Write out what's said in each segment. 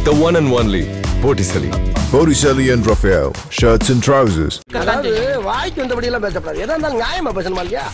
The one and only Botticelli. Botticelli and Raphael, shirts and trousers. அதாவது வாய்க்கு வந்தபடி எல்லாம் பேசக்கூடாது எதா இருந்தாலும் நியாயமா பேசணுமா இல்லையா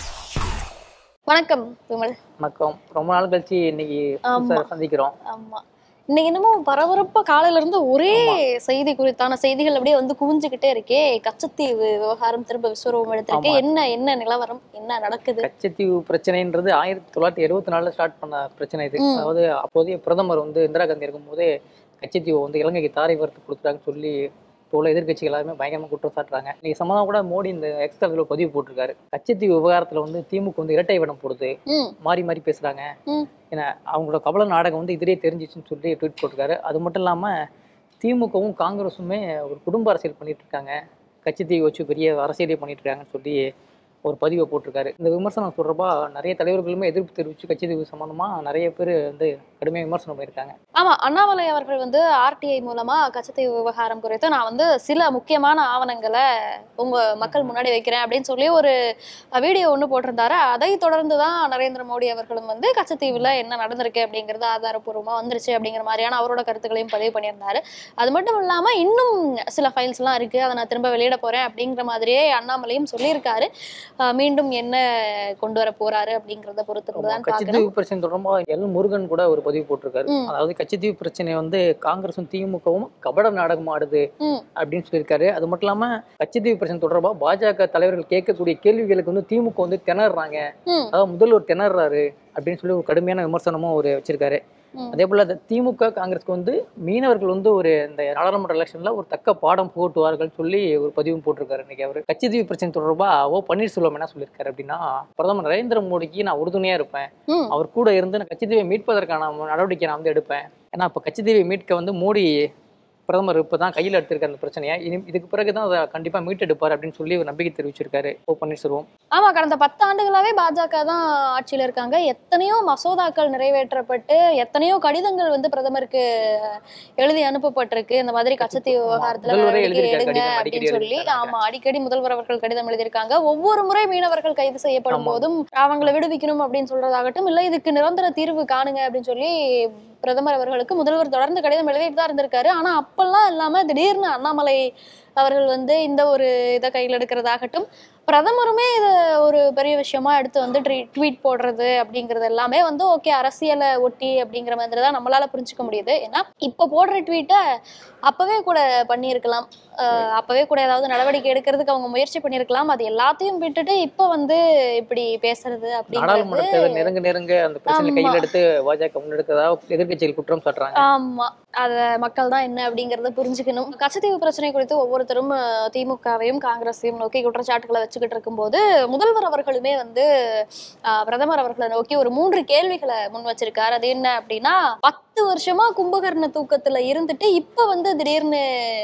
வணக்கம் விமல் வணக்கம் ரொம்ப நாள் கழிச்சு இன்னைக்கு ஆமா. புதுசா சந்திக்கிறோம் ஆமா இன்னைக்கு என்னமோ பரபரப்பா காலையில இருந்து ஒரே செய்தி குறித்தான செய்திகள் அப்படியே வந்து குவிஞ்சுக்கிட்டே இருக்கே கச்சத்தீவு விவகாரம் திரும்ப விஸ்வரூபம் எடுத்திருக்கு ஆமா. என்ன என்ன நிலவரம் என்ன நடக்குது கச்சத்தீவு பிரச்சனைன்றது ஆயிரத்தி தொள்ளாயிரத்தி எழுபத்தி நாலுல ஸ்டார்ட் பண்ண பிரச்சனை இது ம். அதாவது அப்போதைய பிரதமர் வந்து இந்திரா காந்தி இருக்கும்போது கச்சத்தீவை வந்து இலங்கைக்கு தாரை வார்த்து கொடுக்குறாங்கன்னு சொல்லி இப்போ உள்ள எதிர்க்கட்சிகள் எல்லாருமே பயங்கரமா குற்றம் சாட்டுறாங்க இன்னைக்கு சம்மந்தம் கூட மோடி இந்த எக்ஸ்ட்ரா பதிவு போட்டிருக்காரு கச்சத்தீவு விவகாரத்துல வந்து திமுக வந்து இரட்டை விடம் போடுது ம் மாறி மாறி பேசுறாங்க ம். ஏன்னா அவங்களோட கபல நாடகம் வந்து இதுலயே தெரிஞ்சிச்சுன்னு சொல்லி ட்வீட் போட்டிருக்காரு அது மட்டும் இல்லாம திமுகவும் காங்கிரஸுமே ஒரு குடும்ப அரசியல் பண்ணிட்டு இருக்காங்க கட்சித்தீவை வச்சு பெரிய அரசியலே பண்ணிட்டு இருக்காங்கன்னு சொல்லி ஒரு பதிவை போட்டிருக்காரு இந்த விமர்சனம் சொல்றப்பா நிறைய தலைவர்களுமே எதிர்ப்பு தெரிவிச்சு கட்சித்தீவு சம்பந்தமா நிறைய பேர் வந்து கடுமையாக விமர்சனம் பண்ணியிருக்காங்க ஆமா அண்ணாமலை அவர்கள் வந்து ஆர்டிஐ மூலமா கச்சத்தீவு விவகாரம் குறித்து நான் வந்து சில முக்கியமான ஆவணங்களை உங்க மக்கள் முன்னாடி வைக்கிறேன் அப்படின்னு சொல்லி ஒரு வீடியோ ஒன்று போட்டிருந்தாரு அதை தொடர்ந்து தான் நரேந்திர மோடி அவர்களும் வந்து கச்சத்தீவுல என்ன நடந்திருக்கு அப்படிங்கிறது ஆதாரப்பூர்வமா வந்துருச்சு அப்படிங்கிற மாதிரியான அவரோட கருத்துக்களையும் பதிவு பண்ணியிருந்தாரு அது மட்டும் இல்லாம இன்னும் சில ஃபைல்ஸ் எல்லாம் இருக்கு அதை நான் திரும்ப வெளியிட போறேன் அப்படிங்கிற மாதிரியே அண்ணாமலையும் சொல்லியிருக்காரு ஆஹ் மீண்டும் என்ன கொண்டு வர போறாரு அப்படிங்கிறத பொறுத்து தான் பார்க்கணும் கட்சித்தீவு பிரச்சனை தொடர்பா எல் முருகன் கூட ஒரு பதிவு போட்டிருக்காரு ம். அதாவது கட்சித்தீவு பிரச்சனை வந்து காங்கிரஸும் திமுகவும் கபட நாடகம் ஆடுது ம். அப்படின்னு சொல்லியிருக்காரு அது மட்டும் இல்லாம கட்சித்தீவு பிரச்சனை தொடர்பா பாஜக தலைவர்கள் கேட்கக்கூடிய கேள்விகளுக்கு வந்து திமுக வந்து திணறாங்க ம். அதாவது முதல்வர் திணறாரு அப்படின்னு சொல்லி ஒரு கடுமையான விமர்சனமும் ஒரு வச்சிருக்காரு ம். அதே போல அந்த திமுக காங்கிரஸ்க்கு வந்து மீனவர்கள் வந்து ஒரு இந்த நாடாளுமன்ற எலெக்ஷன்ல ஒரு தக்க பாடம் புகட்டுவார்கள் சொல்லி ஒரு பதிவும் போட்டிருக்காரு இன்னைக்கு அவர் கட்சித்தீவு பிரச்சனை தொடர்பா ஓ பன்னீர்செல்வம் என்ன சொல்லியிருக்காரு அப்படின்னா பிரதமர் நரேந்திர மோடிக்கு நான் உறுதுணையா இருப்பேன் ம். அவர் கூட இருந்து நான் கட்சித்தீவை மீட்பதற்கான நடவடிக்கை நான் வந்து எடுப்பேன் ஏன்னா இப்போ கட்சித்தீவை மீட்க வந்து மோடி பிரதமர் இப்போ தான் கையில் எடுத்திருக்க அந்த பிரச்சனையை இனி இதுக்கு பிறகு தான் அதை கண்டிப்பாக மீட்டெடுப்பார் அப்படின்னு சொல்லி ஒரு நம்பிக்கை தெரிவிச்சிருக்காரு ஓ பன்னீர்செல்வம் ஆமா கடந்த பத்து ஆண்டுகளாவே பாஜக தான் ஆட்சியில இருக்காங்க எத்தனையோ மசோதாக்கள் நிறைவேற்றப்பட்டு எத்தனையோ கடிதங்கள் வந்து பிரதமருக்கு எழுதி அனுப்பப்பட்டிருக்கு இந்த மாதிரி கச்சத்தீவு விவகாரத்துல முதல்வரே நடவடிக்கை எழுதியிருக்காரு எடுங்க கடிதம், அப்படின்னு அடிக்கடி சொல்லி எழுதியிருக்காங்க. ஆமா அடிக்கடி முதல்வர் அவர்கள் கடிதம் எழுதியிருக்காங்க ஒவ்வொரு முறை மீனவர்கள் கைது செய்யப்படும் ஆமா. போதும் அவங்களை விடுவிக்கணும் அப்படின்னு சொல்றதாகட்டும் இல்ல இதுக்கு நிரந்தர தீர்வு காணுங்க அப்படின்னு சொல்லி பிரதமர் அவர்களுக்கு முதல்வர் தொடர்ந்து கடிதம் எழுதிட்டு தான் இருந்திருக்காரு ஆனா அப்பெல்லாம் இல்லாம திடீர்னு அண்ணாமலை அவர்கள் வந்து இந்த ஒரு இதை கையில் எடுக்கிறதாகட்டும் பிரதமருமே இதை ஒரு பெரிய விஷயமா எடுத்து வந்து ட்வீட் போடுறது அப்படிங்கிறது எல்லாமே வந்து ஓகே அரசியலை ஒட்டி அப்படிங்கிற மாதிரி தான் நம்மளால புரிஞ்சுக்க முடியுது ஏன்னா இப்போ போடுற ட்வீட்டை அப்பவே கூட பண்ணியிருக்கலாம் அஹ் அப்பவே கூட ஏதாவது நடவடிக்கை எடுக்கிறதுக்கு அவங்க முயற்சி பண்ணியிருக்கலாம் அது எல்லாத்தையும் விட்டுட்டு இப்போ வந்து இப்படி பேசுறது நாடாளுமன்ற அப்படிங்கிறது தேர்தல் நெருங்க நெருங்க அந்த பிரச்சனை ஆமா. கையில் எடுத்து பாஜக முன்னெடுக்கிறதா எதிர்க்கட்சிகள் குற்றம் சாட்டுறாங்க ஆமா அத மக்கள் தான் என்ன அப்படிங்கறத புரிஞ்சுக்கணும் கச்சத்தீவு பிரச்சனை குறித்து ஒவ்வொருத்தரும் அஹ், திமுகவையும் காங்கிரஸையும் நோக்கி குற்றச்சாட்டுகளை வச்சுக்கிட்டு இருக்கும்போது முதல்வர் அவர்களுமே வந்து அஹ், பிரதமர் அவர்களை நோக்கி ஒரு மூன்று கேள்விகளை முன் வச்சிருக்காரு அது என்ன அப்படின்னா பத்து வருஷமா கும்பகர்ண தூக்கத்துல இருந்துட்டு இப்ப வந்து திடீர்னு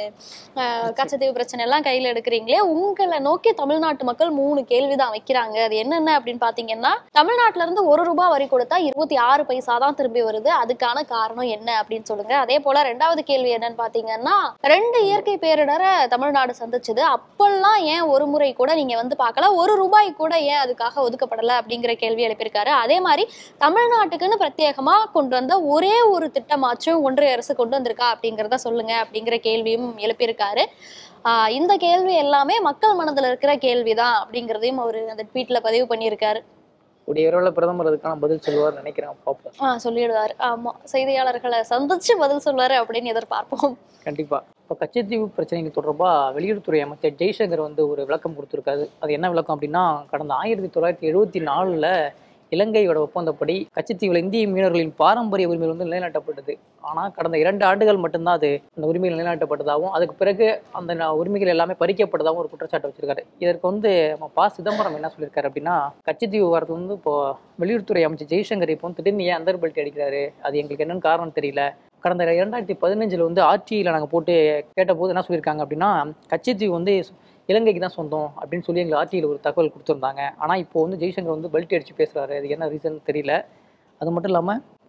அஹ், கச்சத்தீவு பிரச்சனை எல்லாம் கையில எடுக்கிறீங்களே உங்களை நோக்கி தமிழ்நாட்டு மக்கள் மூணு கேள்விதான் வைக்கிறாங்க அது என்னென்ன அப்படின்னு பாத்தீங்கன்னா தமிழ்நாட்டுல இருந்து ஒரு ரூபாய் வரி கொடுத்தா இருபத்தி ஆறு பைசா தான் திரும்பி வருது அதுக்கான காரணம் என்ன அப்படின்னு சொல்லுங்க அதே போல ரெண்டாவது கேள்வி என்னன்னு பாத்தீங்கன்னா ரெண்டு இயற்கை பேரிடரை தமிழ்நாடு சந்திச்சது அப்பெல்லாம் ஏன் ஒரு முறை கூட நீங்க வந்து பார்க்கல ஒரு ரூபாய் கூட ஏன் அதுக்காக ஒதுக்கப்படல அப்படிங்கிற கேள்வி எழுப்பியிருக்காரு அதே மாதிரி தமிழ்நாட்டுக்குன்னு பிரத்யேகமா கொண்டு வந்த ஒரே ஒரு திட்டமாச்சும் ஒன்றிய அரசு கொண்டு வந்திருக்கா அப்படிங்கிறத சொல்லுங்க அப்படிங்கிற கேள்வியும் எழுப்பியிருக்காரு ஆஹ் இந்த கேள்வி எல்லாமே மக்கள் மனதுல இருக்கிற கேள்விதான் அப்படிங்கிறதையும் அவர் அந்த ட்வீட்ல பதிவு பண்ணியிருக்காரு கூடிய விரைவில் பிரதமர் அதுக்கான பதில் சொல்லுவார் நினைக்கிறேன் பார்ப்போம் ஆ சொல்லிடுவாரு ஆமா செய்தியாளர்களை சந்திச்சு பதில் சொல்வாரு அப்படின்னு எதிர்பார்ப்போம் கண்டிப்பா இப்போ கச்சத்தீவு பிரச்சனைகள் தொடர்பா வெளியுறவுத்துறை அமைச்சர் ஜெய்சங்கர் வந்து ஒரு விளக்கம் கொடுத்திருக்காரு அது என்ன விளக்கம் அப்படின்னா கடந்த ஆயிரத்தி தொள்ளாயிரத்தி எழுபத்தி நாலுல இலங்கையோட ஒப்பந்தப்படி கச்சத்தீவுல இந்திய மீனவர்களின் பாரம்பரிய உரிமைகள் வந்து நிலைநாட்டப்பட்டது ஆனால் கடந்த இரண்டு ஆண்டுகள் மட்டும்தான் அது அந்த உரிமைகள் நிலைநாட்டப்பட்டதாகவும் அதுக்கு பிறகு அந்த ந- உரிமைகள் எல்லாமே பறிக்கப்பட்டதாகவும் ஒரு குற்றச்சாட்டு வச்சிருக்காரு இதற்கு வந்து நம்ம ப சிதம்பரம் என்ன சொல்லியிருக்காரு அப்படின்னா கச்சத்தீவு விவகாரத்து வந்து இப்போ வெளியுறவுத்துறை அமைச்சர் ஜெய்சங்கர் இப்போ வந்து திடீர்னு ஏன் அந்தர் பெல்ட் அடிக்கிறாரு அது எங்களுக்கு என்னன்னு காரணம் தெரியல கடந்த இரண்டாயிரத்தி பதினஞ்சில் வந்து ஆட்சியில் நாங்கள் போட்டு கேட்டபோது என்ன சொல்லியிருக்காங்க அப்படின்னா கச்சத்தீவு வந்து இலங்கைக்கு தான் சொந்தம் அப்படின்னு சொல்லி எங்களுக்கு ஆட்சியில் ஒரு தகவல் கொடுத்துருந்தாங்க ஆனால் இப்போ வந்து ஜெய்சங்கர் வந்து பெல்ட் அடிச்சு பேசுறாரு அது என்ன ரீசன் தெரியல அது மட்டும் இல்லாமல்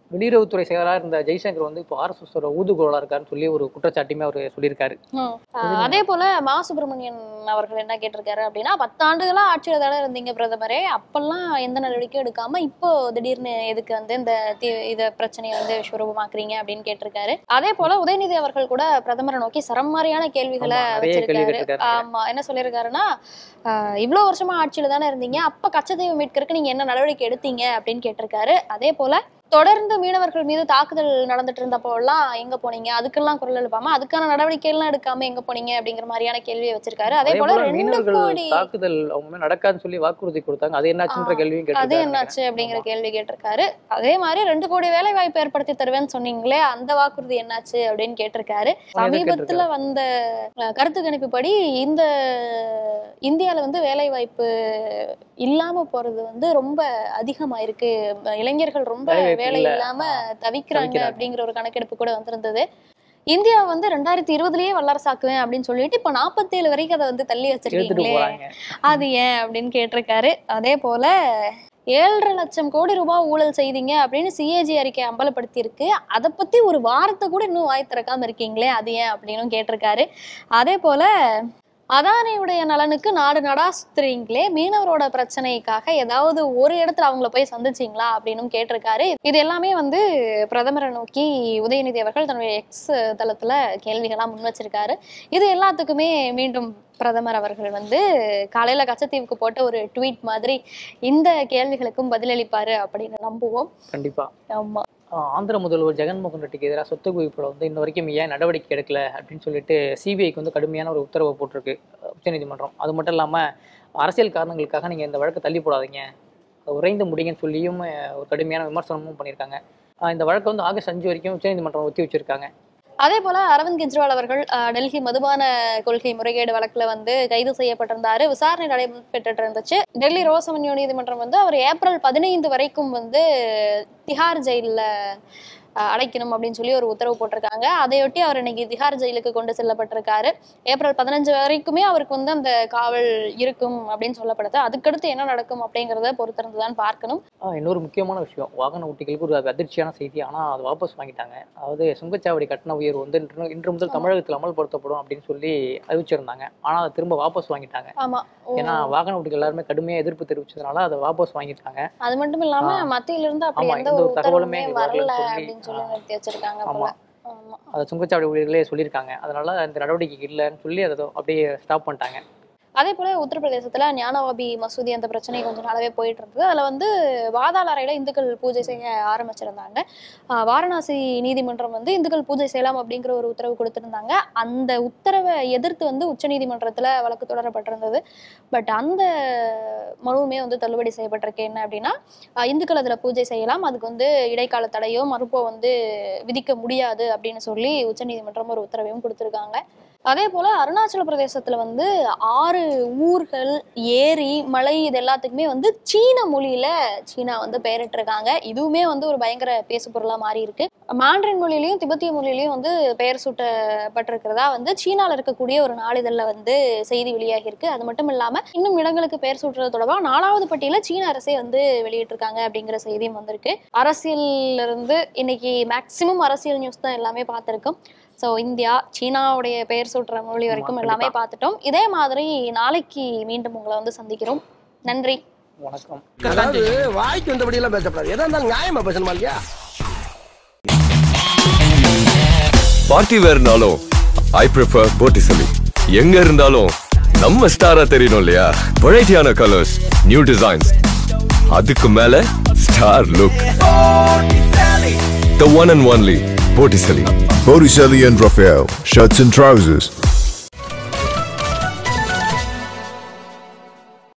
வெளியுறவுத்துறை செயலராக இருந்த ஜெய்சங்கர் வந்து இப்போ ஆர்எஸ்எஸோட ஊதுகோலா இருக்காருன்னு சொல்லி ஒரு குற்றச்சாட்டுமே அவர் சொல்லியிருக்காரு ம். ஆஹ் அதே போல மா சுப்பிரமணியன் அவர்கள் என்ன கேட்டிருக்காரு அப்படின்னா பத்தாண்டுகளா ஆட்சியில தானே இருந்தீங்க பிரதமரே அப்பெல்லாம் எந்த நடவடிக்கையும் எடுக்காம இப்போ திடீர்னு எதுக்கு வந்து இந்த தி- இத பிரச்சனையை வந்து விஸ்வரூபமாக்குறீங்க அப்படின்னு கேட்டிருக்காரு அதே போல உதயநிதி அவர்கள் கூட பிரதமரை நோக்கி சரம் மாதிரியான கேள்விகளை ஆமா, நிறைய கேள்வி வச்சிருக்காரு கேட்டிருக்காரு. ஆமா என்ன சொல்லியிருக்காருன்னா ஆஹ் இவ்வளவு வருஷமா ஆட்சியில தானே இருந்தீங்க அப்ப கச்சத்தீவு மீட்கறதுக்கு நீங்க என்ன நடவடிக்கை எடுத்தீங்க அப்படின்னு கேட்டிருக்காரு அதே போல தொடர்ந்து மீனவர்கள் மீது தாக்குதல் நடந்துட்டு இருந்தப்போ எல்லாம் எங்க போனீங்க அதுக்கெல்லாம் குரல் எழுப்பாம அதுக்கான நடவடிக்கை எல்லாம் எடுக்காம எங்க போனீங்க அப்படிங்கிற மாதிரியான கேள்வியை வச்சிருக்காரு அதே போல ரெண்டு மீனவர்கள் கோடி தாக்குதல் அவங்க மேல நடக்காதுன்னு சொல்லி வாக்குறுதி கொடுத்தாங்க அது என்னாச்சுன்ற ஆ, கேள்வியும் அது கேட்டிருக்காரு என்னாச்சு அப்படிங்கிற கேள்வி கேட்டிருக்காரு அதே மாதிரி ரெண்டு கோடி வேலை வாய்ப்பு ஏற்படுத்தி தருவேன்னு சொன்னீங்களே அந்த வாக்குறுதி என்னாச்சு அப்படின்னு கேட்டிருக்காரு அவன் எதை சமீபத்துல வந்த அஹ், கருத்து கணிப்புப்படி இந்த இந்தியால வந்து வேலை வாய்ப்பு இல்லாம போறது வந்து ரொம்ப அதிகமா இருக்கு இளைஞர்கள் ரொம்ப வேலைவாய்ப்பு வேலை இல்ல. இல்லாம தவிக்கிறாங்க தவிக்கிறாங்க. அப்படிங்கிற ஒரு கணக்கெடுப்பு கூட வந்திருந்தது இந்தியா வந்து ரெண்டாயிரத்தி இருபதுலயே வல்லரசாக்குவேன் அப்படின்னு சொல்லிட்டு இப்ப நாற்பத்தேழு வரைக்கும் அதை வந்து தள்ளி எடுத்துட்டு வச்சிருக்கீங்களே போறாங்க அது ஏன் அப்படின்னு கேட்டிருக்காரு அதே போல ஏழரை லட்சம் கோடி ரூபாய் ஊழல் செய்தீங்க அப்படின்னு சிஏஜி அறிக்கை அம்பலப்படுத்தி இருக்கு அதை பத்தி ஒரு வார்த்தை கூட இன்னும் வாய் திறக்காம இருக்கீங்களே அது ஏன் அப்படின்னு கேட்டிருக்காரு அதே போல அதானியுடைய நலனுக்கு நாடு நடா சுத்துறீங்களே மீனவரோட பிரச்சனைக்காக ஏதாவது ஒரு இடத்துல அவங்கள போய் சந்திச்சீங்களா அப்படின்னும் கேட்டிருக்காரு இது எல்லாமே வந்து பிரதமரை நோக்கி உதயநிதி அவர்கள் தன்னுடைய எக்ஸ் தளத்துல கேள்விகளா முன் வச்சிருக்காரு இது எல்லாத்துக்குமே மீண்டும் பிரதமர் அவர்கள் வந்து காலையில கச்சத்தீவுக்கு போட்ட ஒரு ட்வீட் மாதிரி இந்த கேள்விகளுக்கும் பதிலளிப்பாரு அப்படின்னு நம்புவோம் கண்டிப்பா ஆமா ஆஹ் ஆந்திர முதல்வர் ஜெகன்மோகன் ரெட்டிக்கு எதிராக சொத்து குவிப்பில் வந்து இன்ன வரைக்கும் ஏன் நடவடிக்கை எடுக்கல அப்படின்னு சொல்லிட்டு சிபிஐக்கு வந்து கடுமையான ஒரு உத்தரவை போட்டிருக்கு அஹ் உச்சநீதிமன்றம் அது மட்டும் இல்லாமல் அரசியல் காரணங்களுக்காக நீங்கள் இந்த வழக்கை தள்ளி போடாதீங்க அது உறைந்து முடியுங்கன்னு சொல்லியும் அஹ், ஒரு கடுமையான விமர்சனமும் பண்ணியிருக்காங்க ஆஹ் இந்த வழக்கை வந்து ஆகஸ்ட் அஞ்சு வரைக்கும் உச்சநீதிமன்றம் ஒத்தி வச்சிருக்காங்க அதே போல அரவிந்த் கெஜ்ரிவால் அவர்கள் அஹ், டெல்லி மதுபான கொள்கை முறைகேடு வழக்குல வந்து கைது செய்யப்பட்டிருந்தாரு விசாரணை நடைபெற்றுட்டு இருந்துச்சு டெல்லி ரோசமன்யோ நீதிமன்றம் வந்து அவர் ஏப்ரல் பதினைந்து வரைக்கும் வந்து திஹார் ஜெயில்ல அஹ், அடைக்கணும் அப்படின்னு சொல்லி ஒரு உத்தரவு போட்டிருக்காங்க அதையொட்டி அவர் இன்னைக்கு திஹார் ஜெயிலுக்கு கொண்டு செல்லப்பட்டிருக்காரு ஏப்ரல் பதினஞ்சு வரைக்குமே அவருக்கு வந்து அந்த காவல் இருக்கும் அப்படின்னு சொல்லப்படுது அதுக்கடுத்து என்ன நடக்கும் அப்படிங்கறத பொறுத்திருந்து தான் பார்க்கணும் ஆஹ் இன்னொரு முக்கியமான விஷயம் வாகன ஓட்டிகளுக்கு ஒரு அதிர்ச்சியான செய்தி ஆனால் அது வாபஸ் வாங்கிட்டாங்க அதாவது சுங்கச்சாவடி கட்டண உயர்வு வந்து இன்று இன்று முதல் தமிழகத்தில் அமல்படுத்தப்படும் அப்படின்னு சொல்லி அறிவிச்சிருந்தாங்க ஆனால் அதை திரும்ப வாபஸ் வாங்கிட்டாங்க ஆமா ஓ. ஏன்னா வாகன ஓட்டிகள் எல்லாருமே கடுமையா எதிர்ப்பு தெரிவிச்சதுனால அதை வாபஸ் வாங்கிட்டாங்க அது மட்டும் இல்லாம ஆ. மத்தியில இருந்து அப்படி ஆமா, எந்த எந்த ஒரு ஒரு தகவலுமே உத்தரவுமே எங்களுக்கு வரல வரலன்னு சொல்லி, அப்படின்னு சொல்லி ஆ. நிறுத்தி வச்சிருக்காங்க ஆமா. போல ஆமா அதை சுங்கச்சாவடி ஊழியர்களே சொல்லியிருக்காங்க அதனால இந்த நடவடிக்கை இல்லைன்னு சொல்லி அதை அப்படியே ஸ்டாப் பண்ணிட்டாங்க அதே போல உத்தரப்பிரதேசத்துல ஞானவாபி மசூதி அந்த பிரச்சனை கொஞ்ச நாளாவே போயிட்டு இருந்தது அதுல வந்து வாதாள அறையில இந்துக்கள் பூஜை செய்ய ஆரம்பிச்சிருந்தாங்க ஆஹ் வாரணாசி நீதிமன்றம் வந்து இந்துக்கள் பூஜை செய்யலாம் அப்படிங்கிற ஒரு உத்தரவு கொடுத்திருந்தாங்க அந்த உத்தரவை எதிர்த்து வந்து உச்ச நீதிமன்றத்துல வழக்கு தொடரப்பட்டிருந்தது பட் அந்த மனுவுமே வந்து தள்ளுபடி செய்யப்பட்டிருக்கு என்ன அப்படின்னா ஆஹ் இந்துக்கள் அதுல பூஜை செய்யலாம் அதுக்கு வந்து இடைக்கால தடையோ மறுப்போ வந்து விதிக்க முடியாது அப்படின்னு சொல்லி உச்சநீதிமன்றம் ஒரு உத்தரவையும் கொடுத்திருக்காங்க அதே போல அருணாச்சல பிரதேசத்துல வந்து ஆறு ஊர்கள் ஏரி மலை இது எல்லாத்துக்குமே வந்து சீன மொழியில சீனா வந்து பெயரிட்டிருக்காங்க இதுவுமே வந்து ஒரு பயங்கர பேசு பொருளா மாறி இருக்கு மாண்ட்ரின் மொழியிலையும் திபெத்திய மொழியிலையும் வந்து பெயர் சூட்டப்பட்டிருக்கிறதா வந்து சீனால இருக்கக்கூடிய ஒரு நாளிதழ்ல வந்து செய்தி வெளியாகி இருக்கு அது மட்டும் இல்லாம இன்னும் இடங்களுக்கு பெயர் சூட்டுறது தொடர்பாக நாலாவது பட்டியல சீன அரசே வந்து வெளியிட்டிருக்காங்க அப்படிங்கிற செய்தியும் வந்திருக்கு அரசியல்ல இருந்து இன்னைக்கு மேக்சிமம் அரசியல் நியூஸ் தான் எல்லாமே பார்த்திருக்கோம் ஸோ இந்தியா சீனாவுடைய பெயர் சூட்டுற மொழி வரைக்கும் ஆமா, எல்லாமே கண்டிப்பா. பார்த்துட்டோம் இதே மாதிரி நாளைக்கு மீண்டும் உங்களை வந்து சந்திக்கிறோம் நன்றி வணக்கம் அதாவது வாய்க்கு வந்தபடி எல்லாம் பேசப்படாது எதா இருந்தாலும் நியாயமா பேசணுமா இல்லையா பார்ட்டி வேர்னாலும் ஐ ப்ரிஃபர் போட்டிசலி எங்க இருந்தாலும் நம்ம ஸ்டாரா தெரியணும் இல்லையா வெரைட்டியான கலர்ஸ் நியூ டிசைன்ஸ் அதுக்கு மேல star look the one and only Botticelli Botticelli and Raphael, shirts and trousers.